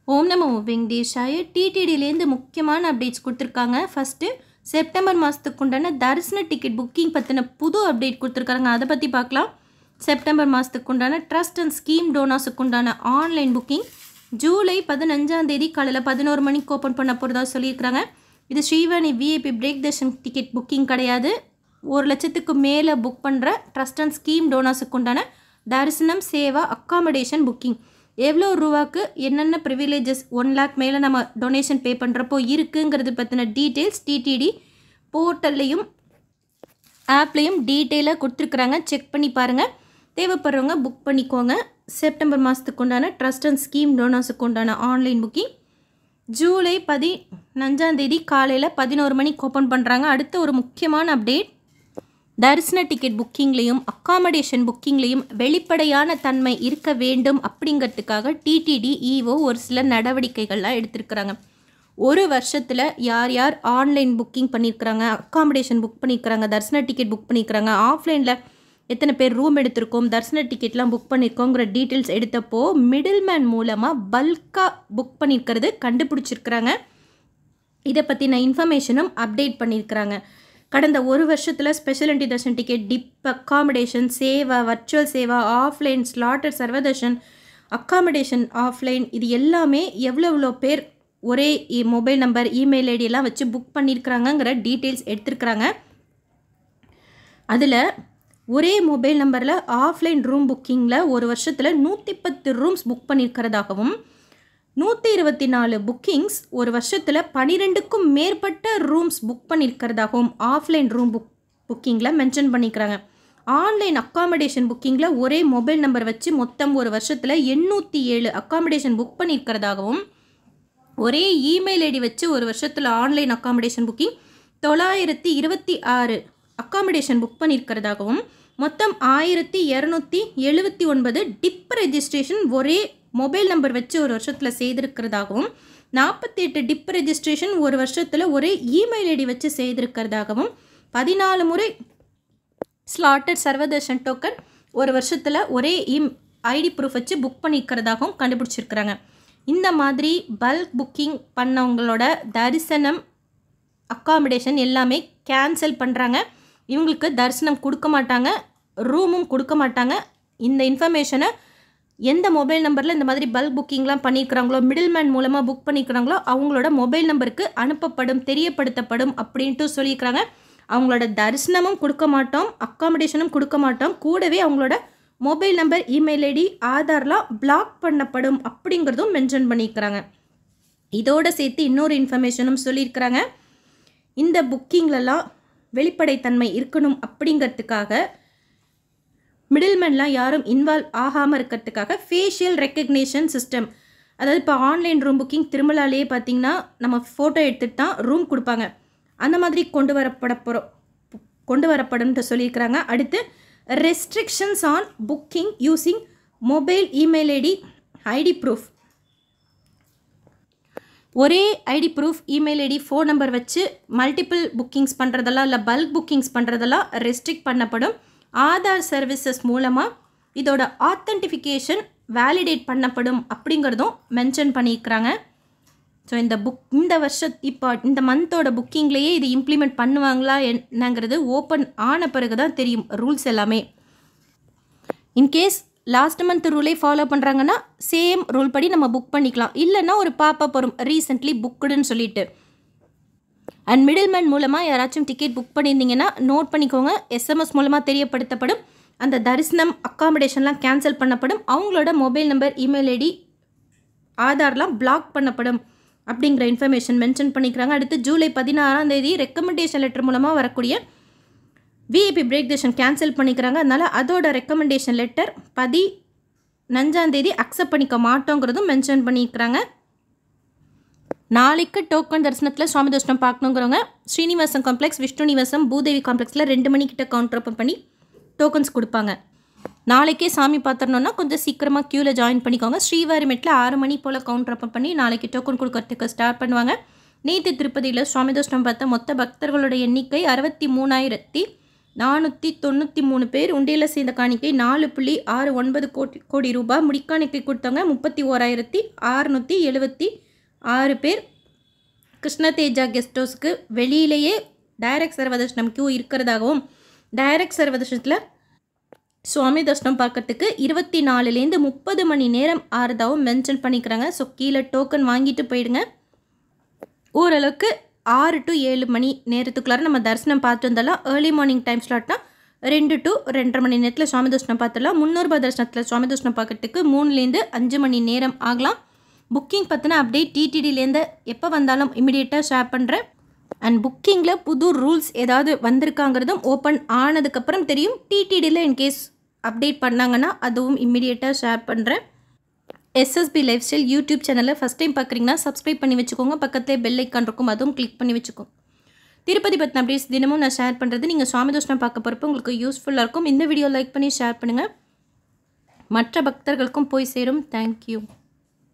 ஓம் நமோ வெங்கடேஷாய டிடிடிலேருந்து முக்கியமான அப்டேட்ஸ் கொடுத்துருக்காங்க ஃபஸ்ட்டு செப்டம்பர் மாதத்துக்கு உண்டான தரிசன டிக்கெட் புக்கிங் பற்றின புது அப்டேட் கொடுத்துருக்காங்க அதை பற்றி பார்க்கலாம் செப்டம்பர் மாதத்துக்கு உண்டான ட்ரஸ்ட் அண்ட் ஸ்கீம் டோனாஸுக்கு உண்டான ஆன்லைன் புக்கிங் ஜூலை பதினஞ்சாம் தேதி காலையில் பதினோரு மணிக்கு ஓப்பன் பண்ண போகிறதா சொல்லியிருக்கிறாங்க இது Srivani VIP break darshan ticket booking கிடையாது ஒரு லட்சத்துக்கு மேலே புக் பண்ணுற ட்ரஸ்ட் அண்ட் ஸ்கீம் டோனாஸுக்கு உண்டான தரிசனம் சேவா அக்காமடேஷன் புக்கிங் எவ்வளோ ரூபாக்கு என்னென்ன ப்ரிவிலேஜஸ் ஒன் லேக் மேலே நம்ம டொனேஷன் பே பண்ணுறப்போ இருக்குங்கிறது பற்றின டீட்டெயில்ஸ் டிடிடி போர்ட்டல்லையும் ஆப்லேயும் டீட்டெயிலாக கொடுத்துருக்குறாங்க செக் பண்ணி பாருங்கள் தேவைப்படுறவங்க புக் பண்ணிக்கோங்க செப்டம்பர் மாதத்துக்கு உண்டான ட்ரஸ்ட் அண்ட் ஸ்கீம் டோனாஸுக்கு உண்டான ஆன்லைன் புக்கிங் ஜூலை பதினஞ்சாந்தேதி காலையில் பதினோரு மணிக்கு ஓப்பன் பண்ணுறாங்க அடுத்த ஒரு முக்கியமான அப்டேட் தரிசன டிக்கெட் புக்கிங்லேயும் அக்காமடேஷன் புக்கிங்லேயும் வெளிப்படையான தன்மை இருக்க வேண்டும் அப்படிங்கிறதுக்காக டிடிடி இஓ ஒரு சில நடவடிக்கைகள்லாம் எடுத்திருக்கிறாங்க ஒரு வருஷத்தில் யார் யார் ஆன்லைன் புக்கிங் பண்ணியிருக்கிறாங்க அக்காமடேஷன் புக் பண்ணியிருக்கிறாங்க தரிசன டிக்கெட் புக் பண்ணியிருக்கிறாங்க ஆஃப்லைனில் எத்தனை பேர் ரூம் எடுத்திருக்கோம் தரிசன டிக்கெட்லாம் புக் பண்ணியிருக்கோங்கிற டீட்டெயில்ஸ் எடுத்தப்போ மிடில் மேன் மூலமாக பல்காக புக் பண்ணியிருக்கிறது கண்டுபிடிச்சிருக்கிறாங்க இதை பற்றின இன்ஃபர்மேஷனும் அப்டேட் பண்ணியிருக்கிறாங்க கடந்த ஒரு வருஷத்தில் ஸ்பெஷல் என்டி தர்ஷன் டிக்கெட் டிப் accommodation seva virtual seva offline slotted Sarvadarshan accommodation offline இது எல்லாமே எவ்வளோ எவ்வளோ பேர் ஒரே மொபைல் நம்பர் இமெயில் ஐடி எல்லாம் வச்சு புக் பண்ணியிருக்கிறாங்கங்கிற டீட்டெயில்ஸ் எடுத்திருக்கிறாங்க அதில் ஒரே மொபைல் நம்பரில் ஆஃப்லைன் ரூம் புக்கிங்கில் ஒரு வருஷத்தில் நூற்றி பத்து ரூம்ஸ் புக் பண்ணியிருக்கிறதாகவும் நூற்றி இருபத்தி நாலு புக்கிங்ஸ் ஒரு வருஷத்தில் பன்னிரெண்டுக்கும் மேற்பட்ட ரூம்ஸ் புக் பண்ணியிருக்கிறதாகவும் ஆஃப்லைன் ரூம் புக் புக்கிங்கில் மென்ஷன் பண்ணிக்கிறாங்க ஆன்லைன் அக்காமடேஷன் புக்கிங்கில் ஒரே மொபைல் நம்பர் வச்சு மொத்தம் ஒரு வருஷத்தில் எண்ணூற்றி ஏழு அக்காமடேஷன் புக் பண்ணியிருக்கிறதாகவும் ஒரே இமெயில் ஐடி வச்சு ஒரு வருஷத்தில் ஆன்லைன் அக்காமடேஷன் புக்கிங் தொள்ளாயிரத்தி இருபத்தி ஆறு அக்காமடேஷன் புக் பண்ணியிருக்கிறதாகவும் மொத்தம் ஆயிரத்தி இரநூத்தி எழுபத்தி ஒன்பது டிப் ரெஜிஸ்ட்ரேஷன் ஒரே மொபைல் நம்பர் வச்சு ஒரு வருஷத்தில் செய்திருக்கிறதாகவும் நாற்பத்தி எட்டு டிப் ரெஜிஸ்ட்ரேஷன் ஒரு வருஷத்தில் ஒரே இமெயில் ஐடி வச்சு செய்திருக்கிறதாகவும் பதினாலு முறை ஸ்லாட்டட் சர்வதர்ஷன் டோக்கன் ஒரு வருஷத்தில் ஒரே இம் ஐடி ப்ரூஃப் வச்சு புக் பண்ணியிருக்கிறதாகவும் கண்டுபிடிச்சிருக்கிறாங்க இந்த மாதிரி பல்க் புக்கிங் பண்ணவங்களோட தரிசனம் அக்காமடேஷன் எல்லாமே கேன்சல் பண்ணுறாங்க இவங்களுக்கு தரிசனம் கொடுக்க மாட்டாங்க ரூமும் கொடுக்க மாட்டாங்க இந்த இன்ஃபர்மேஷனை எந்த மொபைல் நம்பரில் இந்த மாதிரி பல்க் புக்கிங்லாம் பண்ணியிருக்கிறாங்களோ மிடில் மேன் மூலமாக புக் பண்ணியிருக்கிறாங்களோ அவங்களோட மொபைல் நம்பருக்கு அனுப்பப்படும் தெரியப்படுத்தப்படும் அப்படின்ட்டு சொல்லியிருக்கிறாங்க அவங்களோட தரிசனமும் கொடுக்க மாட்டோம் அக்காமடேஷனும் கொடுக்க மாட்டோம் கூடவே அவங்களோட மொபைல் நம்பர் இமெயில் ஐடி ஆதார்லாம் பிளாக் பண்ணப்படும் அப்படிங்கிறதும் மென்ஷன் பண்ணியிருக்கிறாங்க இதோடு சேர்த்து இன்னொரு இன்ஃபர்மேஷனும் சொல்லியிருக்கிறாங்க இந்த புக்கிங்லலாம் வெளிப்படைத்தன்மை இருக்கணும் அப்படிங்கிறதுக்காக மிடில்மேன்லாம் யாரும் இன்வால்வ் ஆகாமல் இருக்கிறதுக்காக ஃபேஷியல் ரெக்கக்னேஷன் சிஸ்டம் அதாவது இப்போ ஆன்லைன் ரூம் புக்கிங் திருமலாலேயே பார்த்தீங்கன்னா நம்ம ஃபோட்டோ எடுத்துகிட்டு தான் ரூம் கொடுப்பாங்க அந்த மாதிரி கொண்டு வரப்பட போகிறோம் கொண்டு வரப்படும்ட்டு சொல்லியிருக்கிறாங்க அடுத்து restrictions on booking using mobile email ID ID proof ஒரே ID proof email ID phone number வச்சு மல்டிபிள் புக்கிங்ஸ் பண்ணுறதெல்லாம் இல்லை பல்க் புக்கிங்ஸ் பண்ணுறதெல்லாம் ரெஸ்ட்ரிக்ட் பண்ணப்படும் ஆதார் சர்வீசஸ் மூலமாக இதோட ஆத்தென்டிஃபிகேஷன் வேலிடேட் பண்ணப்படும் அப்படிங்கிறதும் மென்ஷன் பண்ணியிருக்கிறாங்க ஸோ இந்த புக் இந்த வருஷம் இப்போ இந்த மந்தோட புக்கிங்லேயே இது இம்ப்ளிமெண்ட் பண்ணுவாங்களா என்னங்கிறது ஓப்பன் ஆன பிறகு தான் தெரியும் ரூல்ஸ் எல்லாமே இன்கேஸ் லாஸ்ட் மந்த் ரூலே ஃபாலோ பண்ணுறாங்கன்னா சேம் ரூல் படி நம்ம புக் பண்ணிக்கலாம் இல்லைன்னா ஒரு பாப்பா வரும் ரீசெண்ட்லி புக்குடுன்னு சொல்லிட்டு அண்ட் மிடில் மேன் மூலமாக யாராச்சும் டிக்கெட் புக் பண்ணியிருந்தீங்கன்னா நோட் பண்ணிக்கோங்க எஸ்எம்எஸ் மூலமாக தெரியப்படுத்தப்படும் அந்த தரிசனம் அக்காமடேஷன்லாம் கேன்சல் பண்ணப்படும் அவங்களோட மொபைல் நம்பர் இமெயில் ஐடி ஆதார்லாம் பிளாக் பண்ணப்படும் அப்படிங்கிற இன்ஃபர்மேஷன் மென்ஷன் பண்ணிக்கிறாங்க அடுத்து ஜூலை பதினாறாம் தேதி ரெக்கமெண்டேஷன் லெட்டர் மூலமாக வரக்கூடிய விஐபி பிரேக் தர்ஷன் கேன்சல் பண்ணிக்கிறாங்க அதனால் அதோட ரெக்கமெண்டேஷன் லெட்டர் பதி நஞ்சாந்தேதி அக்செப்ட் பண்ணிக்க மாட்டோங்கிறதும் மென்ஷன் பண்ணியிருக்கிறாங்க நாளைக்கு டோக்கன் தரிசனத்தில் சுவாமி தர்ஷனம் பார்க்கணுங்கிறவங்க ஸ்ரீனிவாசம் காம்ப்ளெக்ஸ் விஷ்ணு நிவாசம் பூதேவி காம்ப்ளெக்ஸில் ரெண்டு மணிக்கிட்ட கவுண்டர் ஓப்பன் பண்ணி டோக்கன்ஸ் கொடுப்பாங்க நாளைக்கே சாமி பார்த்துடணுன்னா கொஞ்சம் சீக்கிரமாக க்யூவில் ஜாயின் பண்ணிக்கோங்க ஸ்ரீவாரிமெட்டில் ஆறு மணி போல் கவுண்டர் ஓப்பன் பண்ணி நாளைக்கு டோக்கன் கொடுக்கறதுக்கு ஸ்டார்ட் பண்ணுவாங்க நேற்று திருப்பதியில் சுவாமி தர்ஷனம் பார்த்த மொத்த பக்தர்களோட எண்ணிக்கை அறுபத்தி மூணாயிரத்தி நானூற்றி தொண்ணூற்றி மூணு பேர் உண்டியலில் சேர்ந்த காணிக்கை நாலு புள்ளி ஆறு ஒன்பது கோடி கோடி ரூபாய் முடிக்காணிக்கை கொடுத்தவங்க முப்பத்தி ஓராயிரத்தி அறுநூற்றி எழுபத்தி ஆறு பேர் கிருஷ்ண தேஜா கெஸ்ட் ஹவுஸ்க்கு வெளியிலேயே டைரக்ட் சர்வதர்ஷனம் கியூ இருக்கிறதாகவும் டைரக்ட் சர்வதர்ஷனத்தில் சுவாமி தர்ஷனம் பார்க்கறதுக்கு இருபத்தி நாலுலேருந்து முப்பது மணி நேரம் ஆறுதாவும் மென்ஷன் பண்ணிக்கிறாங்க ஸோ கீழே டோக்கன் வாங்கிட்டு போயிடுங்க ஓரளவுக்கு ஆறு டு ஏழு மணி நேரத்துக்குள்ளார நம்ம தரிசனம் பார்த்து வந்தாலும் ஏர்லி மார்னிங் டைம் ஸ்லாட்னா ரெண்டு டு ரெண்டரை மணி நேரத்தில் சுவாமி தரிசனம் பார்த்துடலாம் முன்னூறுபா தரிசனத்தில் சுவாமி தரிசனம் பார்க்கறதுக்கு மூணுலேருந்து அஞ்சு மணி நேரம் ஆகலாம் புக்கிங் பற்றின அப்டேட் டிடிடிலேருந்து எப்போ வந்தாலும் இமிடியேட்டாக ஷேர் பண்ணுறேன் அண்ட் புக்கிங்கில் புது ரூல்ஸ் ஏதாவது வந்திருக்காங்கிறதும் ஓப்பன் ஆனதுக்கப்புறம் தெரியும் டிடிடியில் இன்கேஸ் அப்டேட் பண்ணாங்கன்னா அதுவும் இம்மிடியேட்டாக ஷேர் பண்ணுறேன் எஸ்எஸ்பி லைஃப் ஸ்டைல் யூடியூப் சேனலை ஃபஸ்ட் டைம் பார்க்குறீங்கன்னா சப்ஸ்கிரைப் பண்ணி வச்சுக்கோங்க பக்கத்துலேயே பெல் ஐக்கான் இருக்கும் அதுவும் கிளிக் பண்ணி வச்சுக்கோங்க திருப்பதி பற்றின அப்டேட்ஸ் தினமும் நான் ஷேர் பண்ணுறது நீங்கள் சுவாமி தோஷனம் பார்க்க போகிறப்ப உங்களுக்கு யூஸ்ஃபுல்லாக இருக்கும் இந்த வீடியோ லைக் பண்ணி ஷேர் பண்ணுங்கள் மற்ற பக்தர்களுக்கும் போய் சேரும் தேங்க்யூ